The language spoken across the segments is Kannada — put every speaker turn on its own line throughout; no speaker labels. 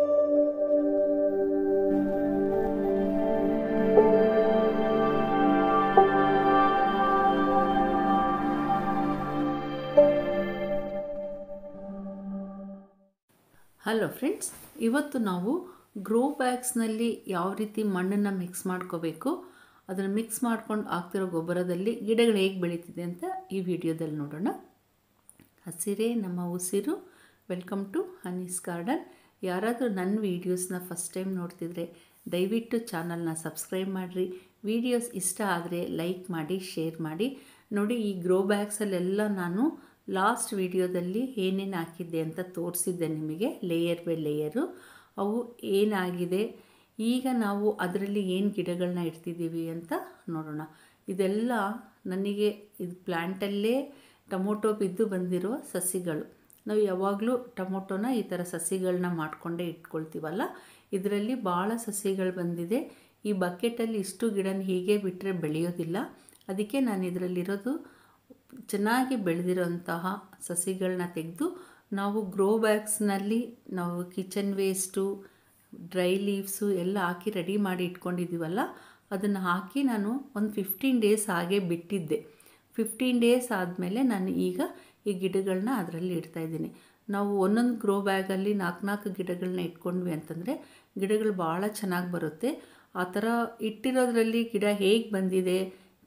ಹಲೋ ಫ್ರೆಂಡ್ಸ್ ಇವತ್ತು ನಾವು ಗ್ರೋ ಬ್ಯಾಗ್ಸ್ನಲ್ಲಿ ಯಾವ ರೀತಿ ಮಣ್ಣನ್ನು ಮಿಕ್ಸ್ ಮಾಡ್ಕೋಬೇಕು ಅದನ್ನು ಮಿಕ್ಸ್ ಮಾಡ್ಕೊಂಡು ಆಗ್ತಿರೋ ಗೊಬ್ಬರದಲ್ಲಿ ಗಿಡಗಳು ಹೇಗೆ ಬೆಳೀತಿದೆ ಅಂತ ಈ ವಿಡಿಯೋದಲ್ಲಿ ನೋಡೋಣ ಹಸಿರೇ ನಮ್ಮ ಉಸಿರು ವೆಲ್ಕಮ್ ಟು ಹನೀಸ್ ಗಾರ್ಡನ್ ಯಾರಾದರೂ ನನ್ನ ವೀಡಿಯೋಸ್ನ ಫಸ್ಟ್ ಟೈಮ್ ನೋಡ್ತಿದ್ರೆ ದಯವಿಟ್ಟು ಚಾನಲ್ನ ಸಬ್ಸ್ಕ್ರೈಬ್ ಮಾಡಿರಿ ವೀಡಿಯೋಸ್ ಇಷ್ಟ ಆದರೆ ಲೈಕ್ ಮಾಡಿ ಶೇರ್ ಮಾಡಿ ನೋಡಿ ಈ ಗ್ರೋ ಬ್ಯಾಗ್ಸಲ್ಲೆಲ್ಲ ನಾನು ಲಾಸ್ಟ್ ವಿಡಿಯೋದಲ್ಲಿ ಏನೇನು ಹಾಕಿದ್ದೆ ಅಂತ ತೋರಿಸಿದ್ದೆ ನಿಮಗೆ ಲೇಯರ್ ಬೈ ಲೇಯರು ಅವು ಏನಾಗಿದೆ ಈಗ ನಾವು ಅದರಲ್ಲಿ ಏನು ಗಿಡಗಳನ್ನ ಇಡ್ತಿದ್ದೀವಿ ಅಂತ ನೋಡೋಣ ಇದೆಲ್ಲ ನನಗೆ ಇದು ಪ್ಲ್ಯಾಂಟಲ್ಲೇ ಟೊಮೊಟೊ ಬಿದ್ದು ಬಂದಿರೋ ಸಸಿಗಳು ನಾವು ಯಾವಾಗಲೂ ಟೊಮೊಟೊನ ಈ ಥರ ಸಸಿಗಳನ್ನ ಮಾಡಿಕೊಂಡೇ ಇಟ್ಕೊಳ್ತೀವಲ್ಲ ಇದರಲ್ಲಿ ಭಾಳ ಸಸಿಗಳು ಬಂದಿದೆ ಈ ಬಕೆಟಲ್ಲಿ ಇಷ್ಟು ಗಿಡನ ಹೀಗೆ ಬಿಟ್ಟರೆ ಬೆಳೆಯೋದಿಲ್ಲ ಅದಕ್ಕೆ ನಾನು ಇದರಲ್ಲಿರೋದು ಚೆನ್ನಾಗಿ ಬೆಳೆದಿರೋಂತಹ ಸಸಿಗಳನ್ನ ತೆಗೆದು ನಾವು ಗ್ರೋ ಬ್ಯಾಗ್ಸ್ನಲ್ಲಿ ನಾವು ಕಿಚನ್ ವೇಸ್ಟು ಡ್ರೈ ಲೀವ್ಸು ಎಲ್ಲ ಹಾಕಿ ರೆಡಿ ಮಾಡಿ ಇಟ್ಕೊಂಡಿದ್ದೀವಲ್ಲ ಅದನ್ನು ಹಾಕಿ ನಾನು ಒಂದು ಫಿಫ್ಟೀನ್ ಡೇಸ್ ಹಾಗೆ ಬಿಟ್ಟಿದ್ದೆ ಫಿಫ್ಟೀನ್ ಡೇಸ್ ಆದಮೇಲೆ ನಾನು ಈಗ ಈ ಗಿಡಗಳನ್ನ ಅದರಲ್ಲಿ ಇಡ್ತಾಯಿದ್ದೀನಿ ನಾವು ಒಂದೊಂದು ಗ್ರೋ ಬ್ಯಾಗಲ್ಲಿ ನಾಲ್ಕು ನಾಲ್ಕು ಗಿಡಗಳನ್ನ ಇಟ್ಕೊಂಡ್ವಿ ಅಂತಂದರೆ ಗಿಡಗಳು ಭಾಳ ಚೆನ್ನಾಗಿ ಬರುತ್ತೆ ಆ ಥರ ಇಟ್ಟಿರೋದ್ರಲ್ಲಿ ಗಿಡ ಹೇಗೆ ಬಂದಿದೆ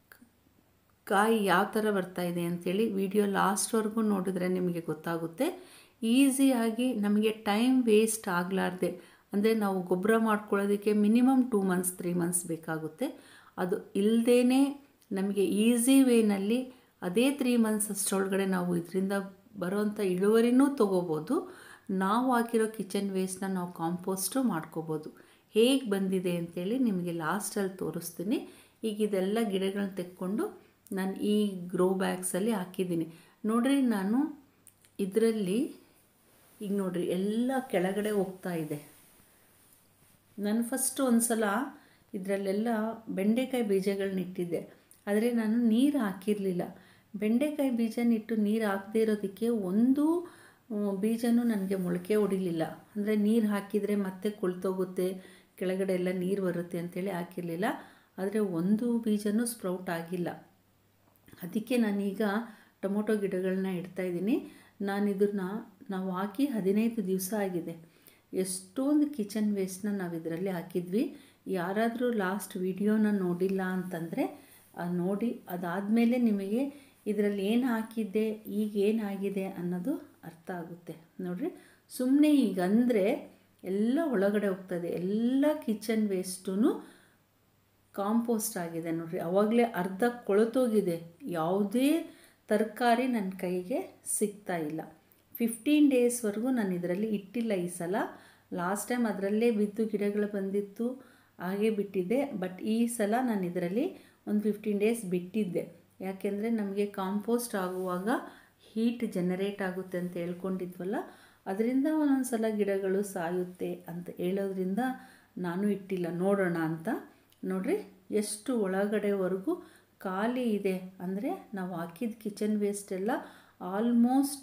ಕಾಯಿ ಯಾವ ಥರ ಬರ್ತಾ ಇದೆ ಅಂಥೇಳಿ ವಿಡಿಯೋ ಲಾಸ್ಟ್ವರೆಗೂ ನೋಡಿದ್ರೆ ನಿಮಗೆ ಗೊತ್ತಾಗುತ್ತೆ ಈಸಿಯಾಗಿ ನಮಗೆ ಟೈಮ್ ವೇಸ್ಟ್ ಆಗಲಾರ್ದೆ ಅಂದರೆ ನಾವು ಗೊಬ್ಬರ ಮಾಡ್ಕೊಳ್ಳೋದಕ್ಕೆ minimum two months three months ಬೇಕಾಗುತ್ತೆ ಅದು ಇಲ್ಲದೇ ನಮಗೆ ಈಸಿ ವೇನಲ್ಲಿ ಅದೇ ತ್ರೀ ಮಂತ್ಸ್ ಅಷ್ಟರೊಳಗಡೆ ನಾವು ಇದರಿಂದ ಬರೋವಂಥ ಇಳುವರಿನೂ ತೊಗೋಬೋದು ನಾವು ಹಾಕಿರೋ ಕಿಚನ್ ವೇಸ್ಟ್ನ ನಾವು ಕಾಂಪೋಸ್ಟು ಮಾಡ್ಕೋಬೋದು ಹೇಗೆ ಬಂದಿದೆ ಅಂಥೇಳಿ ನಿಮಗೆ ಲಾಸ್ಟಲ್ಲಿ ತೋರಿಸ್ತೀನಿ ಈಗ ಇದೆಲ್ಲ ಗಿಡಗಳನ್ನ ತೆಕ್ಕೊಂಡು ನಾನು ಈ ಗ್ರೋ ಬ್ಯಾಗ್ಸಲ್ಲಿ ಹಾಕಿದ್ದೀನಿ ನೋಡ್ರಿ ನಾನು ಇದರಲ್ಲಿ ಈಗ ನೋಡ್ರಿ ಎಲ್ಲ ಕೆಳಗಡೆ ಹೋಗ್ತಾ ಇದೆ ನಾನು ಫಸ್ಟು ಒಂದು ಸಲ ಇದರಲ್ಲೆಲ್ಲ ಬೆಂಡೆಕಾಯಿ ಬೀಜಗಳನ್ನ ಇಟ್ಟಿದ್ದೆ ಆದರೆ ನಾನು ನೀರು ಹಾಕಿರಲಿಲ್ಲ ಬೆಂಡೆಕಾಯಿ ಬೀಜನಿಟ್ಟು ನೀರು ಹಾಕದೇ ಇರೋದಕ್ಕೆ ಒಂದು ಬೀಜನೂ ನನಗೆ ಮೊಳಕೆ ಹೊಡಿಲಿಲ್ಲ ಅಂದರೆ ನೀರು ಹಾಕಿದರೆ ಮತ್ತೆ ಕೊಳ್ತೋಗುತ್ತೆ ಕೆಳಗಡೆ ಎಲ್ಲ ನೀರು ಬರುತ್ತೆ ಅಂತೇಳಿ ಹಾಕಿರಲಿಲ್ಲ ಆದರೆ ಒಂದು ಬೀಜನೂ ಸ್ಪ್ರೌಟ್ ಆಗಿಲ್ಲ ಅದಕ್ಕೆ ನಾನೀಗ ಟೊಮೊಟೊ ಗಿಡಗಳನ್ನ ಇಡ್ತಾಯಿದ್ದೀನಿ ನಾನು ಇದನ್ನು ನಾವು ಹಾಕಿ ಹದಿನೈದು ದಿವಸ ಆಗಿದೆ ಎಷ್ಟೊಂದು ಕಿಚನ್ ವೇಸ್ಟ್ನ ನಾವು ಇದರಲ್ಲಿ ಹಾಕಿದ್ವಿ ಯಾರಾದರೂ ಲಾಸ್ಟ್ ವಿಡಿಯೋನ ನೋಡಿಲ್ಲ ಅಂತಂದರೆ ನೋಡಿ ಅದಾದಮೇಲೆ ನಿಮಗೆ ಇದರಲ್ಲಿ ಏನು ಹಾಕಿದ್ದೆ ಈಗ ಏನಾಗಿದೆ ಅನ್ನೋದು ಅರ್ಥ ಆಗುತ್ತೆ ನೋಡಿರಿ ಸುಮ್ಮನೆ ಈಗ ಅಂದರೆ ಎಲ್ಲ ಒಳಗಡೆ ಹೋಗ್ತದೆ ಎಲ್ಲ ಕಿಚನ್ ವೇಸ್ಟೂ ಕಾಂಪೋಸ್ಟ್ ಆಗಿದೆ ನೋಡಿರಿ ಆವಾಗಲೇ ಅರ್ಧ ಕೊಳತೋಗಿದೆ ಯಾವುದೇ ತರಕಾರಿ ನನ್ನ ಕೈಗೆ ಸಿಗ್ತಾ ಇಲ್ಲ ಫಿಫ್ಟೀನ್ ಡೇಸ್ವರೆಗೂ ನಾನು ಇದರಲ್ಲಿ ಇಟ್ಟಿಲ್ಲ ಈ ಸಲ ಲಾಸ್ಟ್ ಟೈಮ್ ಅದರಲ್ಲೇ ಬಿದ್ದು ಗಿಡಗಳು ಬಂದಿತ್ತು ಹಾಗೆ ಬಿಟ್ಟಿದ್ದೆ ಬಟ್ ಈ ಸಲ ನಾನು ಇದರಲ್ಲಿ ಒಂದು ಫಿಫ್ಟೀನ್ ಡೇಸ್ ಬಿಟ್ಟಿದ್ದೆ ಯಾಕೆಂದರೆ ನಮಗೆ ಕಾಂಪೋಸ್ಟ್ ಆಗುವಾಗ ಹೀಟ್ ಜನರೇಟ್ ಆಗುತ್ತೆ ಅಂತ ಹೇಳ್ಕೊಂಡಿದ್ವಲ್ಲ ಅದರಿಂದ ಒಂದೊಂದು ಸಲ ಗಿಡಗಳು ಸಾಯುತ್ತೆ ಅಂತ ಹೇಳೋದ್ರಿಂದ ನಾನು ಇಟ್ಟಿಲ್ಲ ನೋಡೋಣ ಅಂತ ನೋಡ್ರಿ ಎಷ್ಟು ಒಳಗಡೆವರೆಗೂ ಖಾಲಿ ಇದೆ ಅಂದರೆ ನಾವು ಹಾಕಿದ ಕಿಚನ್ ವೇಸ್ಟ್ ಎಲ್ಲ ಆಲ್ಮೋಸ್ಟ್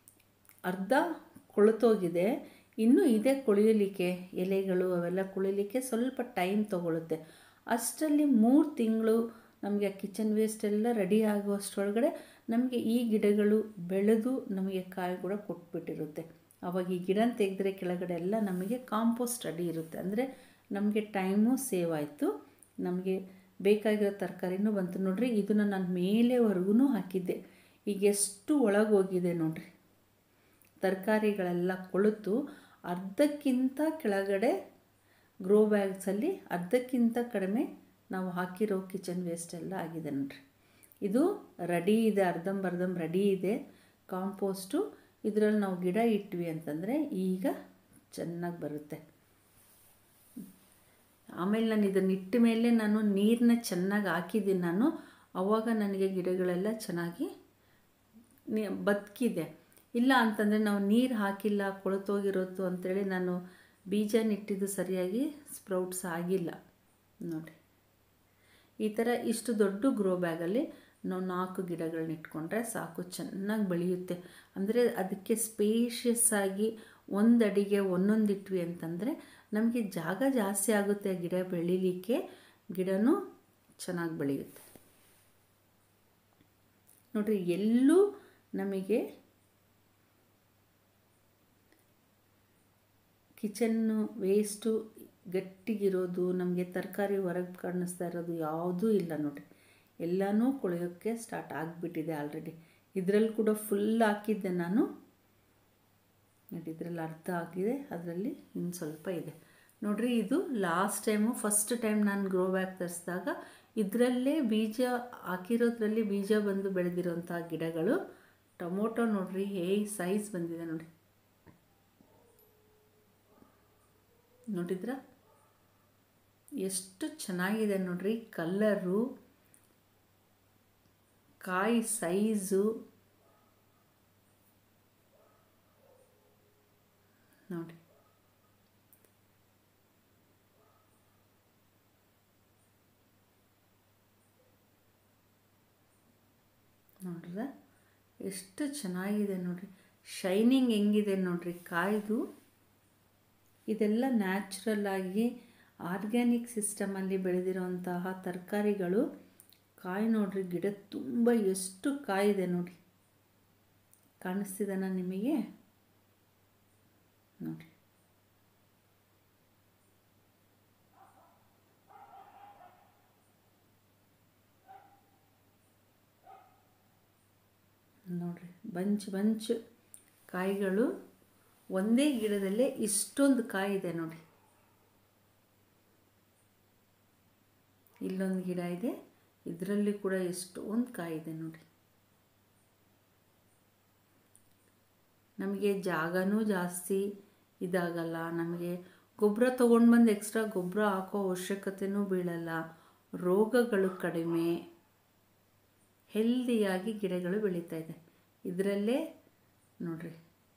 ಅರ್ಧ ಕೊಳತೋಗಿದೆ ಇನ್ನೂ ಇದೆ ಕೊಳೆಯಲಿಕ್ಕೆ ಎಲೆಗಳು ಅವೆಲ್ಲ ಕೊಳಿಲಿಕ್ಕೆ ಸ್ವಲ್ಪ ಟೈಮ್ ತೊಗೊಳುತ್ತೆ ಅಷ್ಟರಲ್ಲಿ ಮೂರು ತಿಂಗಳು ನಮಗೆ ಆ ಕಿಚನ್ ವೇಸ್ಟ್ ಎಲ್ಲ ರೆಡಿ ಆಗುವಷ್ಟರೊಳಗಡೆ ನಮಗೆ ಈ ಗಿಡಗಳು ಬೆಳೆದು ನಮಗೆ ಕಾಯಿ ಕೂಡ ಕೊಟ್ಬಿಟ್ಟಿರುತ್ತೆ ಆವಾಗ ಈ ಗಿಡ ತೆಗೆದ್ರೆ ಕೆಳಗಡೆ ಎಲ್ಲ ನಮಗೆ ಕಾಂಪೋಸ್ಟ್ ರೆಡಿ ಇರುತ್ತೆ ಅಂದರೆ ನಮಗೆ ಟೈಮು ಸೇವ್ ಆಯಿತು ನಮಗೆ ಬೇಕಾಗಿರೋ ತರಕಾರಿನೂ ಬಂತು ನೋಡ್ರಿ ಇದನ್ನು ನಾನು ಮೇಲೆವರೆಗೂ ಹಾಕಿದ್ದೆ ಈಗ ಎಷ್ಟು ಒಳಗೋಗಿದೆ ನೋಡ್ರಿ ತರಕಾರಿಗಳೆಲ್ಲ ಕೊಳೆತು ಅರ್ಧಕ್ಕಿಂತ ಕೆಳಗಡೆ ಗ್ರೋ ಬ್ಯಾಗ್ಸಲ್ಲಿ ಅರ್ಧಕ್ಕಿಂತ ಕಡಿಮೆ ನಾವು ಹಾಕಿರೋ ಕಿಚನ್ ವೇಸ್ಟ್ ಎಲ್ಲ ಆಗಿದೆ ನೋಡ್ರಿ ಇದು ರೆಡಿ ಇದೆ ಅರ್ಧಂಬರ್ಧಂ ರೆಡಿ ಇದೆ ಕಾಂಪೋಸ್ಟು ಇದರಲ್ಲಿ ನಾವು ಗಿಡ ಇಟ್ವಿ ಅಂತಂದರೆ ಈಗ ಚೆನ್ನಾಗಿ ಬರುತ್ತೆ ಆಮೇಲೆ ನಾನು ಇದನ್ನು ಇಟ್ಟ ಮೇಲೆ ನಾನು ನೀರನ್ನ ಚೆನ್ನಾಗಿ ಹಾಕಿದ್ದೀನಿ ನಾನು ಆವಾಗ ನನಗೆ ಗಿಡಗಳೆಲ್ಲ ಚೆನ್ನಾಗಿ ಬದುಕಿದೆ ಇಲ್ಲ ಅಂತಂದರೆ ನಾವು ನೀರು ಹಾಕಿಲ್ಲ ಕೊಳತೋಗಿರೋದು ಅಂಥೇಳಿ ನಾನು ಬೀಜ ನೆಟ್ಟಿದ್ದು ಸರಿಯಾಗಿ ಸ್ಪ್ರೌಟ್ಸ್ ಆಗಿಲ್ಲ ನೋಡಿ ಈ ಥರ ಇಷ್ಟು ದೊಡ್ಡ ಗ್ರೋ ಬ್ಯಾಗಲ್ಲಿ ನಾವು ನಾಲ್ಕು ಗಿಡಗಳನ್ನ ಇಟ್ಕೊಂಡ್ರೆ ಸಾಕು ಚೆನ್ನಾಗಿ ಬೆಳೆಯುತ್ತೆ ಅಂದರೆ ಅದಕ್ಕೆ ಸ್ಪೇಷಿಯಸ್ ಆಗಿ ಒಂದು ಅಡಿಗೆ ಒಂದೊಂದು ಇಟ್ವಿ ಅಂತಂದರೆ ನಮಗೆ ಜಾಗ ಜಾಸ್ತಿ ಆಗುತ್ತೆ ಗಿಡ ಬೆಳೀಲಿಕ್ಕೆ ಗಿಡನೂ ಚೆನ್ನಾಗಿ ಬೆಳೆಯುತ್ತೆ ನೋಡಿರಿ ಎಲ್ಲೂ ನಮಗೆ ಕಿಚನ್ನು ವೇಸ್ಟು ಗಟ್ಟಿಗಿರೋದು ನಮಗೆ ತರಕಾರಿ ಹೊರಗೆ ಕಾಣಿಸ್ತಾ ಇರೋದು ಯಾವುದೂ ಇಲ್ಲ ನೋಡಿರಿ ಎಲ್ಲನೂ ಕೊಳೆಯೋಕ್ಕೆ ಸ್ಟಾರ್ಟ್ ಆಗಿಬಿಟ್ಟಿದೆ ಆಲ್ರೆಡಿ ಇದರಲ್ಲಿ ಕೂಡ ಫುಲ್ ಹಾಕಿದ್ದೆ ನಾನು ನೋಡಿ ಇದರಲ್ಲಿ ಅರ್ಧ ಆಗಿದೆ ಅದರಲ್ಲಿ ಇನ್ನು ಸ್ವಲ್ಪ ಇದೆ ನೋಡಿರಿ ಇದು ಲಾಸ್ಟ್ ಟೈಮು ಫಸ್ಟ್ ಟೈಮ್ ನಾನು ಗ್ರೋ ಬ್ಯಾಗ್ ತರಿಸಿದಾಗ ಇದರಲ್ಲೇ ಬೀಜ ಹಾಕಿರೋದ್ರಲ್ಲಿ ಬೀಜ ಬಂದು ಬೆಳೆದಿರೋಂಥ ಗಿಡಗಳು ಟೊಮೊಟೊ ನೋಡಿರಿ ಹೇಗೆ ಸೈಜ್ ಬಂದಿದೆ ನೋಡಿ ನೋಡಿದ್ರ ಎಷ್ಟು ಚೆನ್ನಾಗಿದೆ ನೋಡ್ರಿ ಕಲ್ಲರು ಕಾಯಿ ಸೈಜು ನೋಡಿ ನೋಡ್ರ ಎಷ್ಟು ಚೆನ್ನಾಗಿದೆ ನೋಡ್ರಿ ಶೈನಿಂಗ್ ಹೆಂಗಿದೆ ನೋಡ್ರಿ ಕಾಯ್ದು ಇದೆಲ್ಲ ನ್ಯಾಚುರಲ್ ಆಗಿ ಆರ್ಗ್ಯಾನಿಕ್ ಸಿಸ್ಟಮಲ್ಲಿ ಬೆಳೆದಿರೋಂತಹ ತರಕಾರಿಗಳು ಕಾಯಿ ನೋಡ್ರಿ ಗಿಡ ತುಂಬ ಎಷ್ಟು ಕಾಯಿದೆ ನೋಡಿ ಕಾಣಿಸ್ತಿದನ ನಿಮಗೆ ನೋಡಿ ನೋಡ್ರಿ ಬಂಚ್ ಬಂಚ್ ಕಾಯಿಗಳು ಒಂದೇ ಗಿಡದಲ್ಲೇ ಇಷ್ಟೊಂದು ಕಾಯಿ ಇದೆ ನೋಡಿ ಇಲ್ಲೊಂದು ಗಿಡ ಇದೆ ಇದರಲ್ಲಿ ಕೂಡ ಎಷ್ಟೊಂದು ಕಾಯಿ ಇದೆ ನೋಡಿ ನಮಗೆ ಜಾಗನೂ ಜಾಸ್ತಿ ಇದಾಗಲ್ಲ ನಮಗೆ ಗೊಬ್ಬರ ತೊಗೊಂಡು ಬಂದು ಎಕ್ಸ್ಟ್ರಾ ಗೊಬ್ಬರ ಹಾಕೋ ಅವಶ್ಯಕತೆಯೂ ಬೀಳಲ್ಲ ರೋಗಗಳು ಕಡಿಮೆ ಹೆಲ್ದಿಯಾಗಿ ಗಿಡಗಳು ಬೆಳೀತಾ ಇದೆ ಇದರಲ್ಲೇ ನೋಡ್ರಿ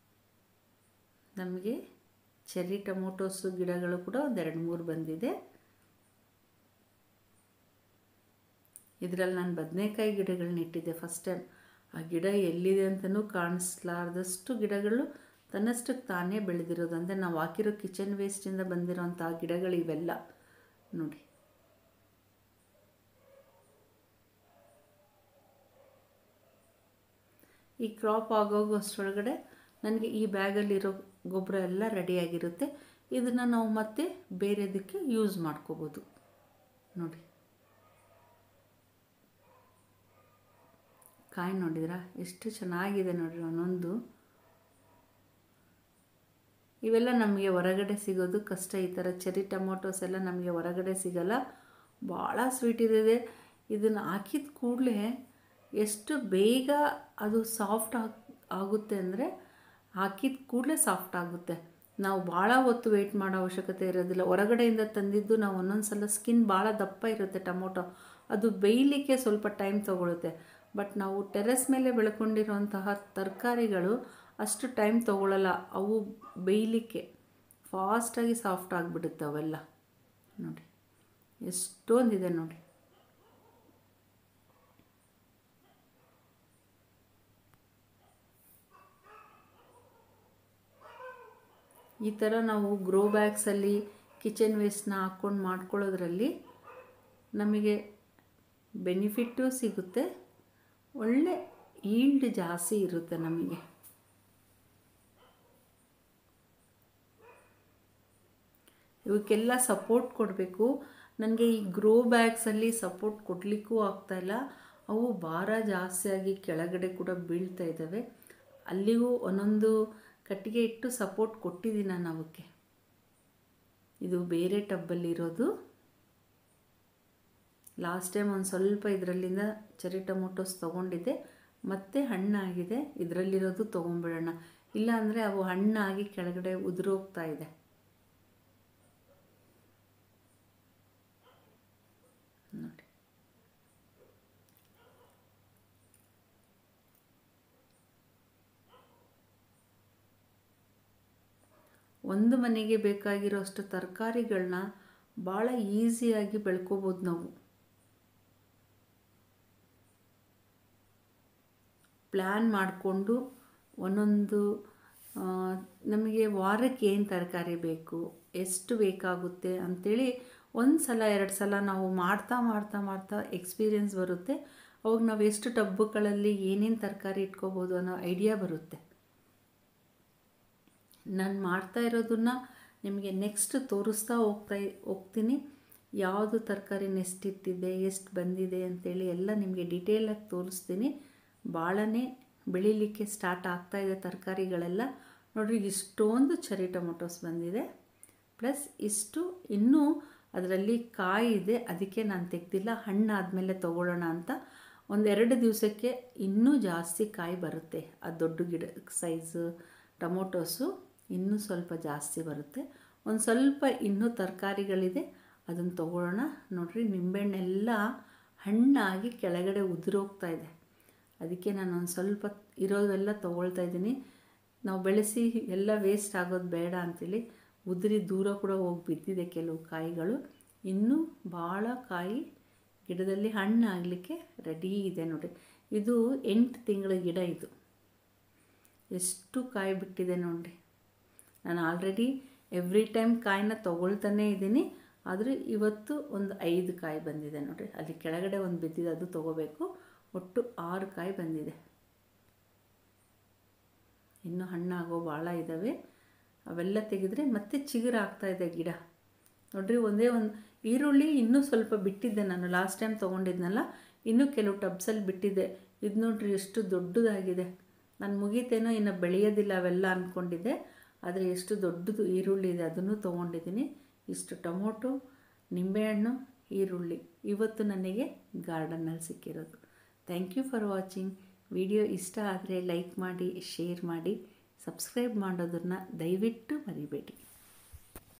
ನಮಗೆ ಚೆರ್ರಿ ಟೊಮೊಟೊಸು ಗಿಡಗಳು ಕೂಡ ಒಂದು ಎರಡು ಮೂರು ಬಂದಿದೆ ಇದರಲ್ಲಿ ನಾನು ಬದನೆಕಾಯಿ ಗಿಡಗಳನ್ನ ಇಟ್ಟಿದ್ದೆ ಫಸ್ಟ್ ಟೈಮ್ ಆ ಗಿಡ ಎಲ್ಲಿದೆ ಅಂತಲೂ ಕಾಣಿಸ್ಲಾರ್ದಷ್ಟು ಗಿಡಗಳು ತನ್ನಷ್ಟಕ್ಕೆ ತಾನೇ ಬೆಳೆದಿರೋದು ಅಂದರೆ ನಾವು ಹಾಕಿರೋ ಕಿಚನ್ ವೇಸ್ಟಿಂದ ಬಂದಿರೋಂಥ ಗಿಡಗಳು ಇವೆಲ್ಲ ನೋಡಿ ಈ ಕ್ರಾಪ್ ಆಗೋಗೋಷ್ಟರೊಳಗಡೆ ನನಗೆ ಈ ಬ್ಯಾಗಲ್ಲಿರೋ ಗೊಬ್ಬರ ಎಲ್ಲ ರೆಡಿಯಾಗಿರುತ್ತೆ ಇದನ್ನು ನಾವು ಮತ್ತೆ ಬೇರೆದಕ್ಕೆ ಯೂಸ್ ಮಾಡ್ಕೋಬೋದು ನೋಡಿ ಕಾಯಿ ನೋಡಿದ್ರಾ ಎಷ್ಟು ಚೆನ್ನಾಗಿದೆ ನೋಡ್ರಿ ಒಂದೊಂದು ಇವೆಲ್ಲ ನಮಗೆ ಹೊರಗಡೆ ಸಿಗೋದು ಕಷ್ಟ ಈ ಥರ ಚೆರಿ ಟೊಮೊಟೊಸ್ ಎಲ್ಲ ನಮಗೆ ಹೊರಗಡೆ ಸಿಗಲ್ಲ ಭಾಳ ಸ್ವೀಟ್ ಇದೆ ಇದನ್ನು ಹಾಕಿದ ಕೂಡಲೇ ಎಷ್ಟು ಬೇಗ ಅದು ಸಾಫ್ಟ್ ಆಗ್ ಆಗುತ್ತೆ ಅಂದರೆ ಹಾಕಿದ ಕೂಡಲೇ ಸಾಫ್ಟ್ ಆಗುತ್ತೆ ನಾವು ಭಾಳ ಹೊತ್ತು ವೆಯ್ಟ್ ಮಾಡೋ ಅವಶ್ಯಕತೆ ಇರೋದಿಲ್ಲ ಹೊರಗಡೆಯಿಂದ ತಂದಿದ್ದು ನಾವು ಒಂದೊಂದು ಸಲ ಸ್ಕಿನ್ ಭಾಳ ದಪ್ಪ ಇರುತ್ತೆ ಟೊಮೊಟೊ ಅದು ಬೇಯಲಿಕ್ಕೆ ಸ್ವಲ್ಪ ಟೈಮ್ ತೊಗೊಳುತ್ತೆ ಬಟ್ ನಾವು ಟೆರೆಸ್ ಮೇಲೆ ಬೆಳ್ಕೊಂಡಿರೋಂತಹ ತರಕಾರಿಗಳು ಅಷ್ಟು ಟೈಮ್ ತೊಗೊಳ್ಳಲ್ಲ ಅವು ಬೇಯಲಿಕ್ಕೆ ಫಾಸ್ಟಾಗಿ ಸಾಫ್ಟ್ ಆಗಿಬಿಡುತ್ತೆ ಅವೆಲ್ಲ ನೋಡಿ ಎಷ್ಟೊಂದಿದೆ ನೋಡಿ ಈ ಥರ ನಾವು ಗ್ರೋ ಬ್ಯಾಗ್ಸಲ್ಲಿ ಕಿಚನ್ ವೇಸ್ಟ್ನ ಹಾಕ್ಕೊಂಡು ಮಾಡ್ಕೊಳ್ಳೋದ್ರಲ್ಲಿ ನಮಗೆ ಬೆನಿಫಿಟ್ಟು ಸಿಗುತ್ತೆ ಒಳ್ಳೆ ಈಲ್ಡ್ ಜಾಸ್ತಿ ಇರುತ್ತೆ ನಮಗೆ ಇವಕ್ಕೆಲ್ಲ ಸಪೋರ್ಟ್ ಕೊಡಬೇಕು ನನಗೆ ಈ ಗ್ರೋ ಬ್ಯಾಗ್ಸಲ್ಲಿ ಸಪೋರ್ಟ್ ಕೊಡಲಿಕ್ಕೂ ಆಗ್ತಾಯಿಲ್ಲ ಅವು ಭಾರ ಜಾಸ್ತಿಯಾಗಿ ಕೆಳಗಡೆ ಕೂಡ ಬೀಳ್ತಾ ಇದ್ದಾವೆ ಅಲ್ಲಿಗೂ ಒಂದೊಂದು ಕಟ್ಟಿಗೆ ಇಟ್ಟು ಸಪೋರ್ಟ್ ಕೊಟ್ಟಿದ್ದೀನಿ ನಾನು ಅವಕ್ಕೆ ಇದು ಬೇರೆ ಟಬ್ಬಲ್ಲಿರೋದು ಲಾಸ್ಟ್ ಟೈಮ್ ಒಂದು ಸ್ವಲ್ಪ ಇದರಲ್ಲಿಂದ ಚೆರಿ ಟೊಮೊಟೊಸ್ ತೊಗೊಂಡಿದ್ದೆ ಮತ್ತೆ ಹಣ್ಣಾಗಿದೆ ಇದರಲ್ಲಿರೋದು ತೊಗೊಂಬಿಡೋಣ ಇಲ್ಲ ಅಂದರೆ ಅವು ಹಣ್ಣಾಗಿ ಕೆಳಗಡೆ ಉದುರೋಗ್ತಾ ಇದೆ ನೋಡಿ ಒಂದು ಮನೆಗೆ ಬೇಕಾಗಿರೋಷ್ಟು ತರಕಾರಿಗಳನ್ನ ಭಾಳ ಈಸಿಯಾಗಿ ಬೆಳ್ಕೋಬೋದು ನಾವು ಪ್ಲ್ಯಾನ್ ಮಾಡಿಕೊಂಡು ಒಂದೊಂದು ಆ, ನಮಗೆ ವಾರಕ್ಕೆ ಏನು ತರಕಾರಿ ಬೇಕು ಎಷ್ಟು ಬೇಕಾಗುತ್ತೆ ಅಂಥೇಳಿ ಒಂದು ಸಲ ಎರಡು ಸಲ ನಾವು ಮಾಡ್ತಾ ಮಾಡ್ತಾ ಮಾಡ್ತಾ ಎಕ್ಸ್ಪೀರಿಯನ್ಸ್ ಬರುತ್ತೆ ಅವಾಗ ನಾವು ಎಷ್ಟು ಟಬ್ಬುಗಳಲ್ಲಿ ಏನೇನು ತರಕಾರಿ ಇಟ್ಕೋಬೋದು ಅನ್ನೋ ಐಡಿಯಾ ಬರುತ್ತೆ ನಾನು ಮಾಡ್ತಾ ಇರೋದನ್ನ ನಿಮಗೆ ನೆಕ್ಸ್ಟ್ ತೋರಿಸ್ತಾ ಹೋಗ್ತಾ ಹೋಗ್ತೀನಿ ಯಾವುದು ತರಕಾರಿ ಎಷ್ಟಿಟ್ಟಿದೆ ಎಷ್ಟು ಬಂದಿದೆ ಅಂತೇಳಿ ಎಲ್ಲ ನಿಮಗೆ ಡೀಟೇಲಾಗಿ ತೋರಿಸ್ತೀನಿ ಭಾಳನೇ ಬೆಳೀಲಿಕ್ಕೆ ಸ್ಟಾರ್ಟ್ ಆಗ್ತಾ ಇದೆ ತರಕಾರಿಗಳೆಲ್ಲ ನೋಡಿರಿ ಇಷ್ಟೊಂದು ಚರಿ ಟೊಮೊಟೊಸ್ ಬಂದಿದೆ ಪ್ಲಸ್ ಇಷ್ಟು ಇನ್ನೂ ಅದರಲ್ಲಿ ಕಾಯಿ ಇದೆ ಅದಕ್ಕೆ ನಾನು ತೆಗ್ದಿಲ್ಲ ಹಣ್ಣಾದಮೇಲೆ ತೊಗೊಳ್ಳೋಣ ಅಂತ ಒಂದೆರಡು ದಿವಸಕ್ಕೆ ಇನ್ನೂ ಜಾಸ್ತಿ ಕಾಯಿ ಬರುತ್ತೆ ಆ ದೊಡ್ಡ ಗಿಡ ಸೈಜು ಟೊಮೊಟೊಸು ಇನ್ನೂ ಸ್ವಲ್ಪ ಜಾಸ್ತಿ ಬರುತ್ತೆ ಒಂದು ಸ್ವಲ್ಪ ಇನ್ನೂ ತರಕಾರಿಗಳಿದೆ ಅದನ್ನು ತೊಗೊಳ್ಳೋಣ ನೋಡ್ರಿ ನಿಂಬೆಹಣ್ಣೆಲ್ಲ ಹಣ್ಣಾಗಿ ಕೆಳಗಡೆ ಉದುರೋಗ್ತಾ ಇದೆ ಅದಕ್ಕೆ ನಾನು ಒಂದು ಸ್ವಲ್ಪ ಇರೋದೆಲ್ಲ ತೊಗೊಳ್ತಾ ಇದ್ದೀನಿ ನಾವು ಬೆಳೆಸಿ ಎಲ್ಲ ವೇಸ್ಟ್ ಆಗೋದು ಬೇಡ ಅಂಥೇಳಿ ಉದುರಿ ದೂರ ಕೂಡ ಹೋಗಿ ಬಿದ್ದಿದೆ ಕೆಲವು ಕಾಯಿಗಳು ಇನ್ನೂ ಭಾಳ ಕಾಯಿ ಗಿಡದಲ್ಲಿ ಹಣ್ಣು ಆಗಲಿಕ್ಕೆ ರೆಡಿ ಇದೆ ನೋಡಿ ಇದು ಎಂಟು ತಿಂಗಳ ಗಿಡ ಇದು ಎಷ್ಟು ಕಾಯಿ ಬಿಟ್ಟಿದೆ ನೋಡಿರಿ ನಾನು ಆಲ್ರೆಡಿ ಎವ್ರಿ ಟೈಮ್ ಕಾಯಿನ ತೊಗೊಳ್ತಾನೇ ಇದ್ದೀನಿ ಆದರೆ ಇವತ್ತು ಒಂದು ಐದು ಕಾಯಿ ಬಂದಿದೆ ನೋಡಿರಿ ಅಲ್ಲಿ ಕೆಳಗಡೆ ಒಂದು ಬಿದ್ದಿದೆ ಅದು ತೊಗೋಬೇಕು ಒಟ್ಟು ಆರು ಕಾಯಿ ಬಂದಿದೆ ಇನ್ನೂ ಹಣ್ಣಾಗೋ ಭಾಳ ಇದ್ದಾವೆ ಅವೆಲ್ಲ ತೆಗೆದ್ರೆ ಮತ್ತೆ ಚಿಗುರು ಆಗ್ತಾ ಇದೆ ಗಿಡ ನೋಡ್ರಿ ಒಂದೇ ಒಂದು ಈರುಳ್ಳಿ ಇನ್ನೂ ಸ್ವಲ್ಪ ಬಿಟ್ಟಿದ್ದೆ ನಾನು ಲಾಸ್ಟ್ ಟೈಮ್ ತೊಗೊಂಡಿದ್ನಲ್ಲ ಇನ್ನೂ ಕೆಲವು ಟಬ್ಸಲ್ಲಿ ಬಿಟ್ಟಿದ್ದೆ ಇದು ನೋಡ್ರಿ ಎಷ್ಟು ದೊಡ್ಡದಾಗಿದೆ ನಾನು ಮುಗೀತೇನೋ ಇನ್ನು ಬೆಳೆಯೋದಿಲ್ಲ ಅವೆಲ್ಲ ಅಂದ್ಕೊಂಡಿದ್ದೆ ಆದರೆ ಎಷ್ಟು ದೊಡ್ಡದು ಈರುಳ್ಳಿ ಇದೆ ಅದನ್ನು ತೊಗೊಂಡಿದ್ದೀನಿ ಇಷ್ಟು ಟೊಮೊಟೊ ನಿಂಬೆಹಣ್ಣು ಈರುಳ್ಳಿ ಇವತ್ತು ನನಗೆ ಗಾರ್ಡನ್ನಲ್ಲಿ ಸಿಕ್ಕಿರೋದು thank you for watching video ಇಷ್ಟ ಆದರೆ ಲೈಕ್ ಮಾಡಿ ಶೇರ್ ಮಾಡಿ ಸಬ್ಸ್ಕ್ರೈಬ್ ಮಾಡೋದನ್ನು ದಯವಿಟ್ಟು ಮರಿಬೇಡಿ